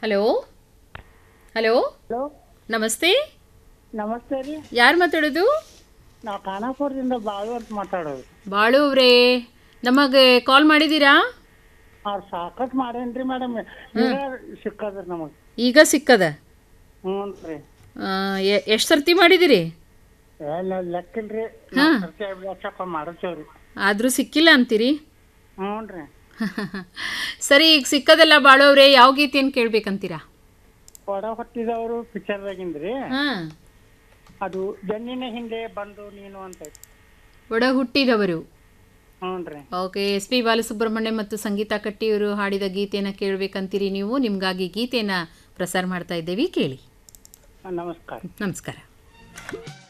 hello hello hello ನಮಸ್ತೆ ನಮಸ್ತೆ ರೀ ಯಾರು ಮಾತಾಡೋದು ನಾವು ಖಾನಾಪುರದಿಂದ ಬಾಳು ಅಂತ ಮಾತಾಡೋದು ಬಾಳು ಅವರೇ ನಮಗೆ ಕಾಲ್ ಮಾಡಿದ್ದೀರಾ ಅವ್ರು ಸಾಕಷ್ಟು ಮಾಡೇನ್ರಿ ಮೇಡಮ್ ಈಗ ಸಿಕ್ಕದ್ರಿ ನಮಗೆ ಈಗ ಸಿಕ್ಕದ ಹ್ಞೂ ರೀ ಎಷ್ಟು ಸರ್ತಿ ಮಾಡಿದ್ದೀರಿ ಎಲ್ಲ ಲೆಕ್ಕಿಲ್ರಿ ಸರ್ತಿ ಲಕ್ಷಪ್ಪ ಮಾಡತ್ತೇವ್ರಿ ಆದರೂ ಸಿಕ್ಕಿಲ್ಲ ಅಂತೀರಿ ಹ್ಞೂ ರೀ ಸರಿ ಈಗ ಸಿಕ್ಕದಲ್ಲ ಬಾಳು ಅವರೇ ಯಾವ ಗೀತೆಯನ್ನು ಕೇಳ್ಬೇಕಂತೀರಾ ಒಡ ಹೊಟ್ಟಿದವರು ಪಿಕ್ಚರ್ದಾಗಿಂದ್ರಿ ಹಾಂ ಅದು ಜನ್ನಿನ ಹಿಂದೆ ಬಂದು ನೀನು ಅಂತ ಐತಿ ಒಡ ಹುಟ್ಟಿದವರು ಹ್ಞೂ ರೀ ಓಕೆ ಎಸ್ ಪಿ ಬಾಲಸುಬ್ರಹ್ಮಣ್ಯ ಮತ್ತು ಸಂಗೀತ ಕಟ್ಟಿಯವರು ಹಾಡಿದ ಗೀತೆಯನ್ನು ಕೇಳಬೇಕಂತೀರಿ ನೀವು ನಿಮಗಾಗಿ ಗೀತೆಯನ್ನು ಪ್ರಸಾರ ಮಾಡ್ತಾ ಇದ್ದೇವೆ ಕೇಳಿ ನಮಸ್ಕಾರ ನಮಸ್ಕಾರ